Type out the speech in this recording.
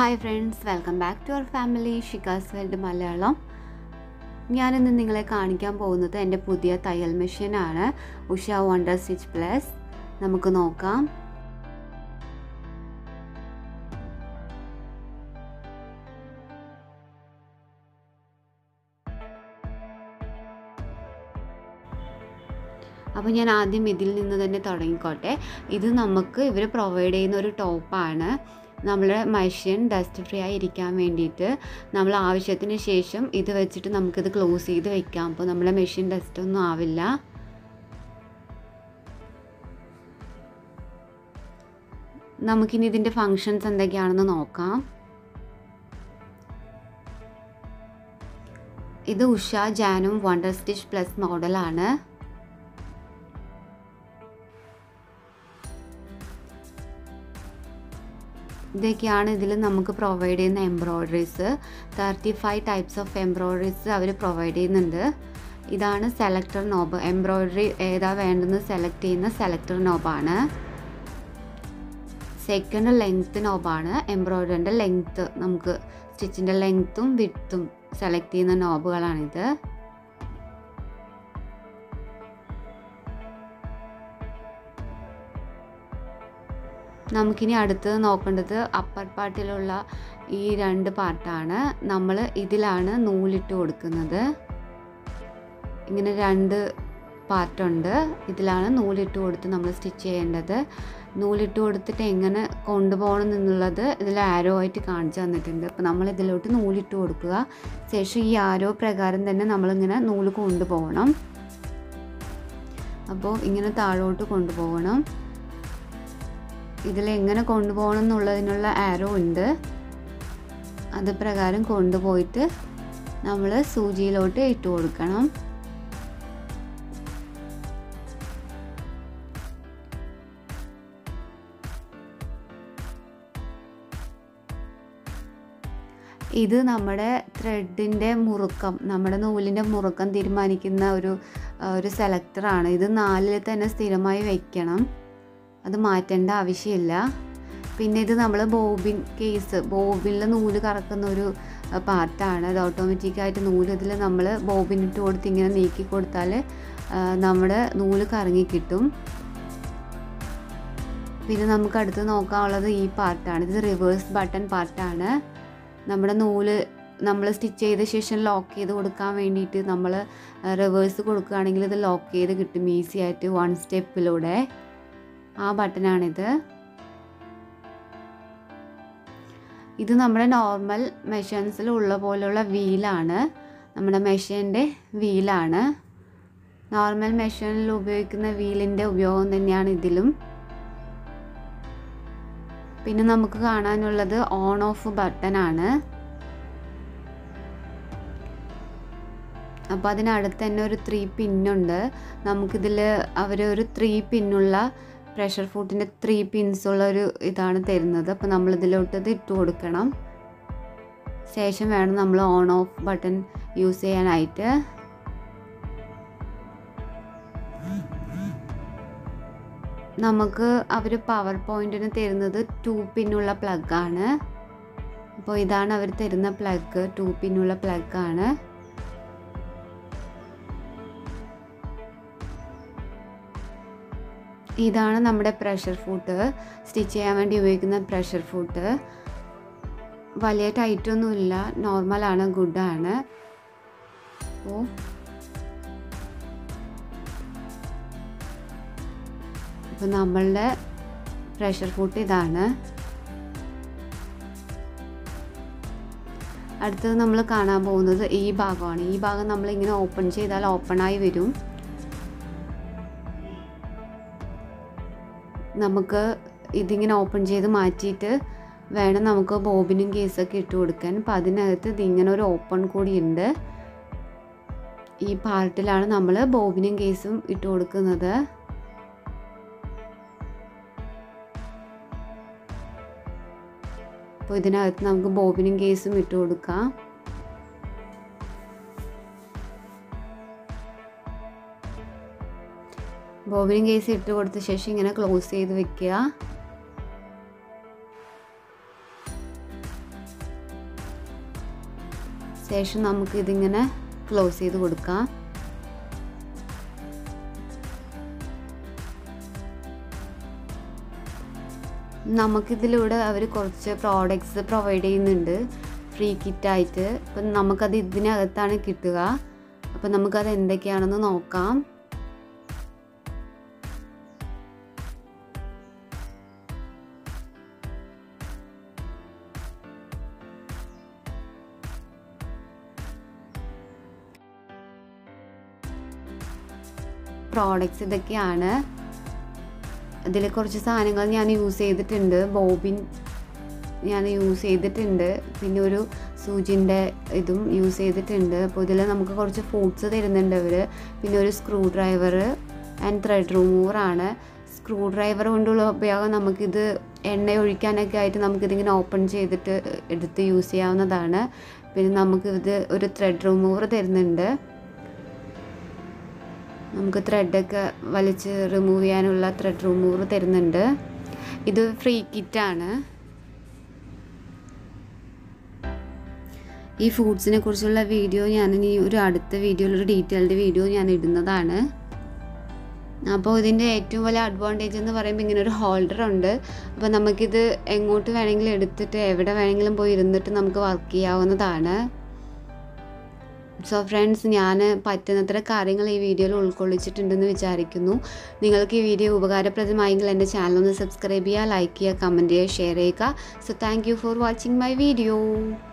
hi friends welcome back to our family Shikha's world Malayalam ഞാനിന്ന് നിങ്ങളെ കാണിക്കാൻ പോകുന്നത് എൻ്റെ പുതിയ തയ്യൽ മെഷീനാണ് ഉഷ വണ്ടർ സ്റ്റിച്ച് പ്ലസ് നമുക്ക് നോക്കാം അപ്പോൾ ഞാൻ ആദ്യം ഇതിൽ നിന്ന് തന്നെ തുടങ്ങിക്കോട്ടെ ഇത് നമുക്ക് ഇവർ പ്രൊവൈഡ് ചെയ്യുന്ന ഒരു ടോപ്പാണ് നമ്മുടെ മെഷീൻ ഡസ്റ്റ് ഫ്രീ ആയി ഇരിക്കാൻ വേണ്ടിയിട്ട് നമ്മൾ ആവശ്യത്തിന് ശേഷം ഇത് വെച്ചിട്ട് നമുക്കിത് ക്ലോസ് ചെയ്ത് വെക്കാം അപ്പോൾ നമ്മുടെ മെഷീൻ ഡസ്റ്റ് ഒന്നും ആവില്ല നമുക്കിനി ഇതിൻ്റെ ഫങ്ഷൻസ് എന്തൊക്കെയാണെന്ന് നോക്കാം ഇത് ഉഷ ജാനും വണ്ടർ സ്റ്റിച്ച് പ്ലസ് മോഡലാണ് ഇതൊക്കെയാണ് ഇതിൽ നമുക്ക് പ്രൊവൈഡ് ചെയ്യുന്ന embroideries thirty five types of embroideries അവർ പ്രൊവൈഡ് ചെയ്യുന്നുണ്ട് ഇതാണ് സെലക്ടർ നോബ് എംബ്രോയ്ഡറി ഏതാ വേണ്ടെന്ന് സെലക്ട് ചെയ്യുന്ന സെലക്ടർ നോബാണ് സെക്കൻഡ് ലെങ്ത്ത് നോബാണ് എംബ്രോയ്ഡറിൻ്റെ ലെങ്ത്ത് നമുക്ക് സ്റ്റിച്ചിൻ്റെ ലെങ്ത്തും വിട്ടും സെലക്ട് ചെയ്യുന്ന നോബുകളാണിത് നമുക്കിനി അടുത്തത് നോക്കേണ്ടത് അപ്പർ പാർട്ടിലുള്ള ഈ രണ്ട് പാർട്ടാണ് നമ്മൾ ഇതിലാണ് നൂലിട്ട് കൊടുക്കുന്നത് ഇങ്ങനെ രണ്ട് പാർട്ടുണ്ട് ഇതിലാണ് നൂലിട്ട് കൊടുത്ത് നമ്മൾ സ്റ്റിച്ച് ചെയ്യേണ്ടത് നൂലിട്ട് കൊടുത്തിട്ട് എങ്ങനെ കൊണ്ടുപോകണം എന്നുള്ളത് ഇതിൽ ആരോ ആയിട്ട് കാണിച്ചു തന്നിട്ടുണ്ട് അപ്പോൾ നമ്മൾ ഇതിലോട്ട് നൂലിട്ട് കൊടുക്കുക ശേഷം ഈ ആരോ പ്രകാരം തന്നെ നമ്മളിങ്ങനെ നൂല് കൊണ്ടുപോകണം അപ്പോൾ ഇങ്ങനെ താഴോട്ട് കൊണ്ടുപോകണം ഇതിൽ എങ്ങനെ കൊണ്ടുപോകണം എന്നുള്ളതിനുള്ള ആരോ ഉണ്ട് അത് പ്രകാരം കൊണ്ടുപോയിട്ട് നമ്മൾ സൂചിയിലോട്ട് ഇട്ട് കൊടുക്കണം ഇത് നമ്മുടെ ത്രെഡിൻ്റെ മുറുക്കം നമ്മുടെ നൂലിൻ്റെ മുറുക്കം തീരുമാനിക്കുന്ന ഒരു ഒരു സെലക്ടറാണ് ഇത് നാലിൽ തന്നെ സ്ഥിരമായി വയ്ക്കണം അത് മാറ്റേണ്ട ആവശ്യമില്ല പിന്നെ ഇത് നമ്മൾ ബോബിൻ കേസ് ബോബിനിൽ നൂല് കറക്കുന്ന ഒരു പാർട്ടാണ് അത് ഓട്ടോമാറ്റിക്കായിട്ട് നൂല് ഇതിൽ നമ്മൾ ബോബിനിട്ട് കൊടുത്ത് ഇങ്ങനെ നീക്കി കൊടുത്താൽ നമ്മുടെ നൂല് കറങ്ങി കിട്ടും പിന്നെ നമുക്ക് അടുത്ത് നോക്കാനുള്ളത് ഈ പാർട്ടാണ് ഇത് റിവേഴ്സ് ബട്ടൺ പാർട്ടാണ് നമ്മുടെ നൂല് നമ്മൾ സ്റ്റിച്ച് ചെയ്ത ശേഷം ലോക്ക് ചെയ്ത് കൊടുക്കാൻ വേണ്ടിയിട്ട് നമ്മൾ റിവേഴ്സ് കൊടുക്കുകയാണെങ്കിൽ ഇത് ലോക്ക് ചെയ്ത് കിട്ടും ഈസി ആയിട്ട് വൺ സ്റ്റെപ്പിലൂടെ ആ ബട്ടനാണിത് ഇത് നമ്മുടെ നോർമൽ മെഷീൻസിൽ ഉള്ള പോലെയുള്ള വീലാണ് നമ്മുടെ മെഷീൻ്റെ വീലാണ് നോർമൽ മെഷീനിൽ ഉപയോഗിക്കുന്ന വീലിൻ്റെ ഉപയോഗം തന്നെയാണ് ഇതിലും പിന്നെ നമുക്ക് കാണാനുള്ളത് ഓൺ ഓഫ് ബട്ടൺ ആണ് അപ്പോൾ അതിനടുത്ത് തന്നെ ഒരു ത്രീ പിന്നുണ്ട് നമുക്കിതിൽ അവർ ഒരു ത്രീ പിന്നുള്ള പ്രഷർ ഫുഡിൻ്റെ ത്രീ പിൻസ് ഉള്ള ഒരു ഇതാണ് തരുന്നത് അപ്പോൾ നമ്മൾ ഇതിലോട്ട് ഇത് ഇട്ട് കൊടുക്കണം ശേഷം വേണം നമ്മൾ ഓൺ ഓഫ് ബട്ടൺ യൂസ് ചെയ്യാനായിട്ട് നമുക്ക് അവർ പവർ പോയിന്റിന് തരുന്നത് ടു പിന്നുള്ള പ്ലഗാണ് അപ്പോൾ ഇതാണ് അവർ തരുന്ന പ്ലഗ് ടു പിന്നുള്ള പ്ലഗാണ് ഇതാണ് നമ്മുടെ പ്രഷർ ഫുട്ട് സ്റ്റിച്ച് ചെയ്യാൻ വേണ്ടി ഉപയോഗിക്കുന്ന പ്രഷർ ഫുട്ട് വലിയ ടൈറ്റൊന്നുമില്ല നോർമലാണ് ഗുഡാണ് അപ്പോൾ അപ്പോൾ നമ്മളുടെ പ്രഷർ ഫുട്ട് ഇതാണ് അടുത്തത് നമ്മൾ കാണാൻ പോകുന്നത് ഈ ഭാഗമാണ് ഈ ഭാഗം നമ്മൾ ഇങ്ങനെ ഓപ്പൺ ചെയ്താൽ ഓപ്പണായി വരും നമുക്ക് ഇതിങ്ങനെ ഓപ്പൺ ചെയ്ത് മാറ്റിയിട്ട് വേണം നമുക്ക് ബോബിനും കേസൊക്കെ ഇട്ട് കൊടുക്കാൻ അപ്പം അതിനകത്ത് ഇതിങ്ങനെ ഒരു ഓപ്പൺ കൂടി ഉണ്ട് ഈ പാർട്ടിലാണ് നമ്മൾ ബോബിനും കേസും ഇട്ട് കൊടുക്കുന്നത് അപ്പോൾ ഇതിനകത്ത് നമുക്ക് ബോബിനും കേസും ഇട്ട് കൊടുക്കാം ബോബിനും കേസ് ഇട്ട് കൊടുത്ത ശേഷം ഇങ്ങനെ ക്ലോസ് ചെയ്ത് വെക്കുക ശേഷം നമുക്കിതിങ്ങനെ ക്ലോസ് ചെയ്ത് കൊടുക്കാം നമുക്കിതിലൂടെ അവർ കുറച്ച് പ്രോഡക്റ്റ്സ് പ്രൊവൈഡ് ചെയ്യുന്നുണ്ട് ഫ്രീ കിറ്റായിട്ട് അപ്പം നമുക്കത് ഇതിനകത്താണ് കിട്ടുക അപ്പം നമുക്കത് എന്തൊക്കെയാണെന്ന് നോക്കാം പ്രോഡക്റ്റ്സ് ഇതൊക്കെയാണ് അതിൽ കുറച്ച് സാധനങ്ങൾ ഞാൻ യൂസ് ചെയ്തിട്ടുണ്ട് ബോബിൻ ഞാൻ യൂസ് ചെയ്തിട്ടുണ്ട് പിന്നെ ഒരു സൂചിൻ്റെ ഇതും യൂസ് ചെയ്തിട്ടുണ്ട് അപ്പോൾ ഇതിൽ നമുക്ക് കുറച്ച് ഫ്രൂട്ട്സ് തരുന്നുണ്ട് അവർ പിന്നെ ഒരു സ്ക്രൂ ഡ്രൈവർ ആൻഡ് ത്രെഡ് റിമൂവറാണ് സ്ക്രൂ ഡ്രൈവർ കൊണ്ടുള്ള ഉപയോഗം നമുക്കിത് എണ്ണ ഒഴിക്കാനൊക്കെ ആയിട്ട് നമുക്കിതിങ്ങനെ ഓപ്പൺ ചെയ്തിട്ട് എടുത്ത് യൂസ് ചെയ്യാവുന്നതാണ് പിന്നെ നമുക്കിത് ഒരു ത്രെഡ് റിമൂവർ തരുന്നുണ്ട് നമുക്ക് ത്രെഡൊക്കെ വലിച്ച് റിമൂവ് ചെയ്യാനുള്ള ത്രെഡ് റിമൂവർ തരുന്നുണ്ട് ഇത് ഫ്രീ കിറ്റാണ് ഈ ഫ്രൂട്ട്സിനെ കുറിച്ചുള്ള വീഡിയോ ഞാൻ ഇനി ഒരു അടുത്ത വീഡിയോയിൽ ഒരു ഡീറ്റെയിൽഡ് വീഡിയോ ഞാൻ ഇടുന്നതാണ് അപ്പോൾ ഇതിൻ്റെ ഏറ്റവും വലിയ അഡ്വാൻറ്റേജ് എന്ന് പറയുമ്പോൾ ഇങ്ങനെ ഒരു ഹോൾഡർ ഉണ്ട് അപ്പോൾ നമുക്കിത് എങ്ങോട്ട് വേണമെങ്കിലും എടുത്തിട്ട് എവിടെ വേണമെങ്കിലും പോയി ഇരുന്നിട്ട് നമുക്ക് വർക്ക് ചെയ്യാവുന്നതാണ് സോ ഫ്രണ്ട്സ് ഞാൻ പറ്റുന്നത്ര കാര്യങ്ങൾ ഈ വീഡിയോയിൽ ഉൾക്കൊള്ളിച്ചിട്ടുണ്ടെന്ന് വിചാരിക്കുന്നു നിങ്ങൾക്ക് ഈ വീഡിയോ ഉപകാരപ്രദമായെങ്കിൽ എൻ്റെ ചാനൽ ഒന്ന് സബ്സ്ക്രൈബ് ചെയ്യുക ലൈക്ക് ചെയ്യുക കമൻറ്റ് ചെയ്യുക ഷെയർ ചെയ്യുക so thank you for watching my video